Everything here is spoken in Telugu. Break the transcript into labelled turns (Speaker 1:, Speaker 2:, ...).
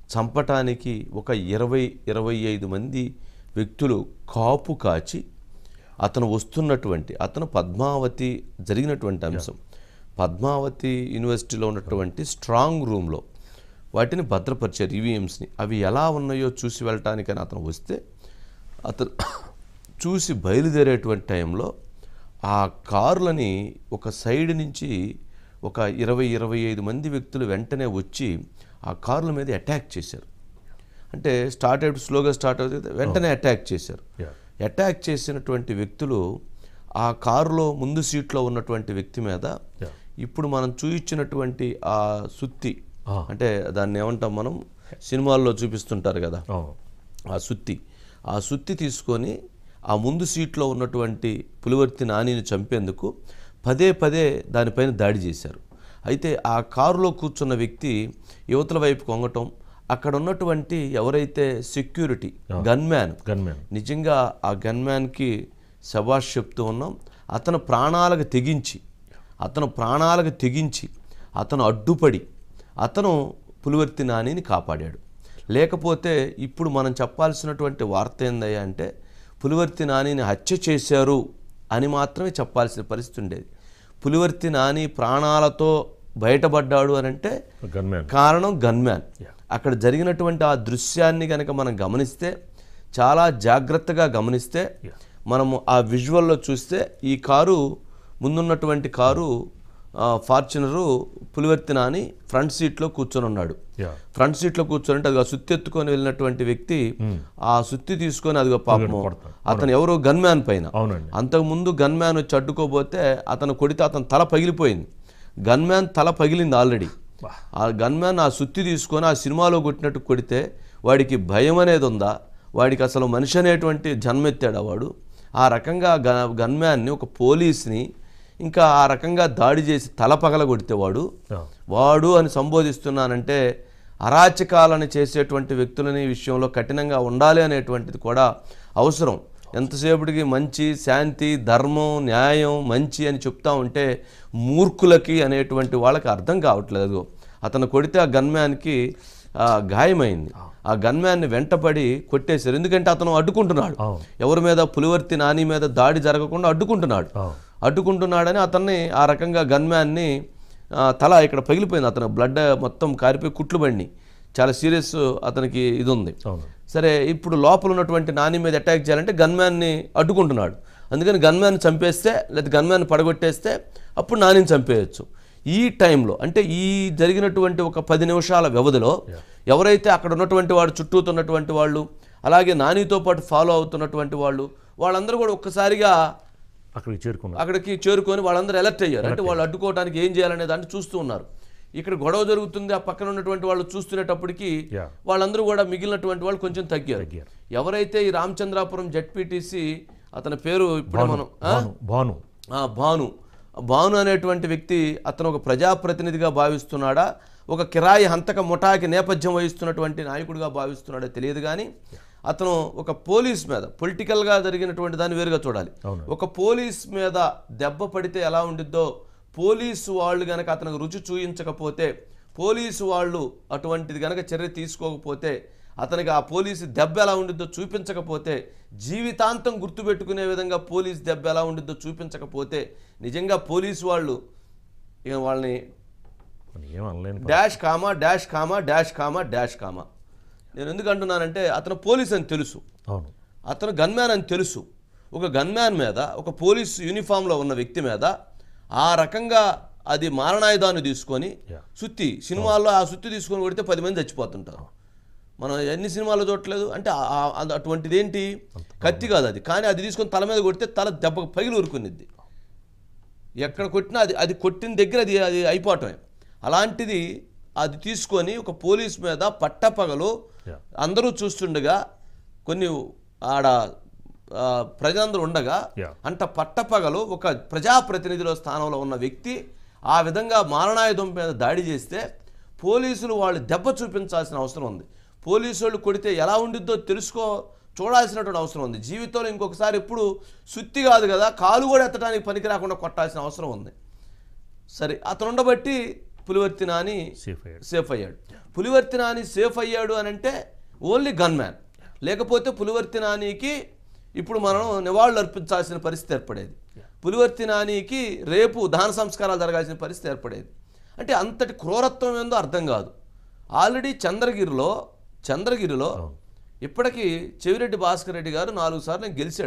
Speaker 1: చంపటానికి ఒక ఇరవై ఇరవై ఐదు మంది వ్యక్తులు కాపు కాచి అతను వస్తున్నటువంటి అతను పద్మావతి జరిగినటువంటి అంశం పద్మావతి యూనివర్సిటీలో ఉన్నటువంటి స్ట్రాంగ్ రూమ్లో వాటిని భద్రపరిచారు ఈవీఎంస్ని అవి ఎలా ఉన్నాయో చూసి వెళ్ళటానికని అతను వస్తే అతను చూసి బయలుదేరేటువంటి టైంలో ఆ కారులని ఒక సైడ్ నుంచి ఒక ఇరవై ఇరవై ఐదు మంది వ్యక్తులు వెంటనే వచ్చి ఆ కార్ల మీద అటాక్ చేశారు అంటే స్టార్ట్ అయినప్పుడు స్లోగా స్టార్ట్ అవుతుంది వెంటనే అటాక్ చేశారు
Speaker 2: Yeah.
Speaker 1: అటాక్ చేసినటువంటి వ్యక్తులు ఆ కారులో ముందు సీట్లో ఉన్నటువంటి వ్యక్తి మీద
Speaker 2: Yeah.
Speaker 1: ఇప్పుడు మనం చూయించినటువంటి ఆ సుత్తి
Speaker 2: Ah.
Speaker 1: అంటే దాన్ని ఏమంటాం మనం సినిమాల్లో చూపిస్తుంటారు కదా
Speaker 2: అవును
Speaker 1: ఆ సుత్తి ఆ సుత్తి తీసుకొని ఆ ముందు సీట్లో ఉన్నటువంటి పులివర్తి నానిని చంపేందుకు పదే పదే దానిపైన దాడి చేశారు అయితే ఆ కారులో కూర్చున్న వ్యక్తి యువతల వైపు కొంగటం అక్కడ ఉన్నటువంటి ఎవరైతే సెక్యూరిటీ గన్మ్యాన్
Speaker 2: గన్మ్యాన్
Speaker 1: నిజంగా ఆ గన్మ్యాన్కి శబాష్ చెప్తూ ఉన్నాం అతను ప్రాణాలకు తెగించి అతను ప్రాణాలకు తెగించి అతను అడ్డుపడి అతను పులివర్తి నానిని కాపాడాడు లేకపోతే ఇప్పుడు మనం చెప్పాల్సినటువంటి వార్త ఏందయ్యా అంటే పులివర్తి నానిని హత్య చేశారు అని మాత్రమే చెప్పాల్సిన పరిస్థితి ఉండేది పులివర్తి నాని ప్రాణాలతో బయటపడ్డాడు అని అంటే
Speaker 2: గన్మ్యాన్
Speaker 1: కారణం గన్మ్యాన్ అక్కడ జరిగినటువంటి ఆ దృశ్యాన్ని కనుక మనం గమనిస్తే చాలా జాగ్రత్తగా గమనిస్తే మనము ఆ విజువల్లో చూస్తే ఈ కారు ముందున్నటువంటి కారు ఆ, ఫార్చునరు పులివర్తి నాని ఫ్రంట్ సీట్లో కూర్చొని ఉన్నాడు
Speaker 2: యా
Speaker 1: ఫ్రంట్ సీట్లో కూర్చొని అంటే అది సుత్తి ఎత్తుకొని వెళ్ళినటువంటి వ్యక్తి ఆ సుత్తి తీసుకొని అదిగో పాపము
Speaker 2: కొడతాడు.
Speaker 1: అతను ఎవరో గన్మ్యాన్ పైన
Speaker 2: అవునండి
Speaker 1: అంతకుముందు గన్మ్యాన్ వచ్చి అడ్డుకోబోతే అతను కొడితే అతని తల పగిలిపోయింది గన్మ్యాన్ తల పగిలింది ఆల్రెడీ
Speaker 2: బా.
Speaker 1: ఆ గన్మ్యాన్ ఆ సుత్తి తీసుకొని ఆ సినిమాలో కొట్టినట్టు కొడితే వాడికి భయం అనేది ఉందా వాడికి అసలు మనిషి అనేటువంటి జన్మెత్తాడా వాడు ఆ రకంగా గ గన్మ్యాన్ని ఒక పోలీస్ని ఇంకా ఆ రకంగా దాడి చేసి తల పగల కొడితే వాడు
Speaker 2: యా.
Speaker 1: వాడు అని సంబోధిస్తున్నానంటే అరాచకాలను చేసేటువంటి వ్యక్తులని ఈ విషయంలో కఠినంగా ఉండాలి అనేటువంటిది కూడా అవసరం ఎంతసేపటికి మంచి శాంతి ధర్మం న్యాయం మంచి అని చెప్తా ఉంటే మూర్ఖులకి అనేటువంటి వాళ్ళకి అర్థం కావట్లేదు అతను కొడితే ఆ గన్మ్యాన్కి ఆ, గాయమైంది ఆ గన్మ్యాన్ని వెంటపడి కొట్టేశారు ఎందుకంటే అతను అడ్డుకుంటున్నాడు
Speaker 2: అవును.
Speaker 1: ఎవరి మీద పులివర్తి నాని మీద దాడి జరగకుండా అడ్డుకుంటున్నాడు
Speaker 2: అవును.
Speaker 1: అడ్డుకుంటున్నాడని అతన్ని ఆ రకంగా గన్మ్యాన్ని ఆ, తల ఇక్కడ పగిలిపోయింది అతను బ్లడ్ మొత్తం కారిపోయి కుట్లు పడినాయి చాలా సీరియస్ అతనికి ఇది ఉంది
Speaker 2: అవును
Speaker 1: సరే ఇప్పుడు లోపల ఉన్నటువంటి నాని మీద అటాక్ చేయాలంటే గన్మ్యాన్ని అడ్డుకుంటున్నాడు అందుకని గన్మ్యాన్ చంపేస్తే లేదా గన్మ్యాన్ పడగొట్టేస్తే అప్పుడు నానిని చంపేయచ్చు ఈ టైంలో అంటే ఈ జరిగినటువంటి ఒక పది నిమిషాల వ్యవధిలో ఎవరైతే అక్కడ ఉన్నటువంటి వాడు చుట్టూతో ఉన్నటువంటి వాళ్ళు అలాగే నానితో పాటు ఫాలో అవుతున్నటువంటి వాళ్ళు వాళ్ళందరూ కూడా ఒక్కసారిగా
Speaker 2: అక్కడికి చేరుకున్నారు
Speaker 1: అక్కడికి చేరుకొని వాళ్ళందరూ అలర్ట్ అయ్యారు అంటే వాళ్ళు అడ్డుకోవడానికి ఏం చేయాలనే దాన్ని చూస్తూ ఉన్నారు ఇక్కడ గొడవ జరుగుతుంది ఆ పక్కన ఉన్నటువంటి వాళ్ళు చూస్తున్నప్పటికీ
Speaker 2: Yeah.
Speaker 1: వాళ్ళందరూ కూడా మిగిలినటువంటి వాళ్ళు కొంచెం తగ్గారు
Speaker 2: తగ్గారు.
Speaker 1: ఎవరైతే ఈ రామచంద్రాపురం జడ్పీటీసీ అతని పేరు ఇప్పుడే మనం ఆ?
Speaker 2: భాను భాను
Speaker 1: ఆ, భాను భాను అనేటువంటి వ్యక్తి అతను ఒక ప్రజాప్రతినిధిగా భావిస్తున్నాడా ఒక కిరాయి హంతక ముఠాకి నేపథ్యం వహిస్తున్నటువంటి నాయకుడిగా భావిస్తున్నాడో తెలియదు కానీ అతను ఒక పోలీస్ మీద పొలిటికల్గా జరిగినటువంటి దాన్ని వేరుగా చూడాలి
Speaker 2: అవును.
Speaker 1: ఒక పోలీస్ మీద దెబ్బ పడితే ఎలా ఉండిద్దో పోలీసు వాళ్ళు గనక అతనికి రుచి చూయించకపోతే పోలీసు వాళ్ళు అటువంటిది గనక చర్య తీసుకోకపోతే అతనికి ఆ పోలీసు దెబ్బ ఎలా ఉండిద్దో చూపించకపోతే జీవితాంతం గుర్తుపెట్టుకునే విధంగా పోలీస్ దెబ్బ ఎలా ఉండిద్దో చూపించకపోతే నిజంగా పోలీసు వాళ్ళు ఇక వాళ్ళని
Speaker 2: మనం ఏం అనలేని ప-
Speaker 1: dash comma dash comma dash comma dash comma నేను ఎందుకు అంటున్నానంటే అతను పోలీస్ అని తెలుసు
Speaker 2: అవును
Speaker 1: అతను గన్మ్యాన్ అని తెలుసు ఒక గన్మ్యాన్ మీద ఒక పోలీస్ యూనిఫామ్లో ఉన్న వ్యక్తి మీద ఆ రకంగా అది మారణాయుధాన్ని తీసుకొని
Speaker 2: Yeah.
Speaker 1: సుత్తి సినిమాల్లో ఆ సుత్తి తీసుకొని కొడితే పది మంది చచ్చిపోతుంటారు మనం ఎన్ని సినిమాల్లో చూడట్లేదు అంటే ఆ- ఆ- అది అటువంటిది ఏంటి కత్తి కాదు అది కానీ అది తీసుకొని తల మీద కొడితే తల దెబ్బ పగిలి ఊరుకునిద్ది ఎక్కడ కొట్టినా అది అది కొట్టిన దగ్గర అది అది అయిపోవటమే అలాంటిది అది తీసుకొని ఒక పోలీస్ మీద పట్టపగలు
Speaker 2: Yeah.
Speaker 1: అందరూ చూస్తుండగా కొన్ని ఆడ ఆ, ప్రజలందరూ ఉండగా
Speaker 2: Yeah.
Speaker 1: అంట పట్టపగలు ఒక ప్రజాప్రతినిధిలో స్థానంలో ఉన్న వ్యక్తి ఆ విధంగా మారణాయుధం మీద దాడి చేస్తే పోలీసులు వాళ్ళు దెబ్బ చూపించాల్సిన అవసరం ఉంది పోలీసు వాళ్ళు కొడితే ఎలా ఉండిద్దో తెలుసుకో చూడాల్సినటువంటి అవసరం ఉంది జీవితంలో ఇంకొకసారి ఎప్పుడు సుత్తి కాదు కదా కాలు కూడా ఎత్తడానికి పనికి రాకుండా కొట్టాల్సిన అవసరం ఉంది సరే అతను ఉండబట్టి పులివర్తి నాని
Speaker 2: సేఫ్ అయ్యాడు
Speaker 1: సేఫ్ అయ్యాడు పులివర్తి నాని సేఫ్ అయ్యాడు అని అంటే ఓన్లీ గన్ మ్యాన్ లేకపోతే పులివర్తి నానికి ఇప్పుడు మనం నివాళులు అర్పించాల్సిన పరిస్థితి ఏర్పడేది పులివర్తి నానికి రేపు దహన సంస్కారాలు జరగాల్సిన పరిస్థితి ఏర్పడేది అంటే అంతటి క్రూరత్వం ఏందో అర్థం కాదు ఆల్రెడీ చంద్రగిరిలో చంద్రగిరిలో ఇప్పటికీ చెవిరెడ్డి భాస్కర్ రెడ్డి గారు నాలుగు సార్లు గెలిచాడు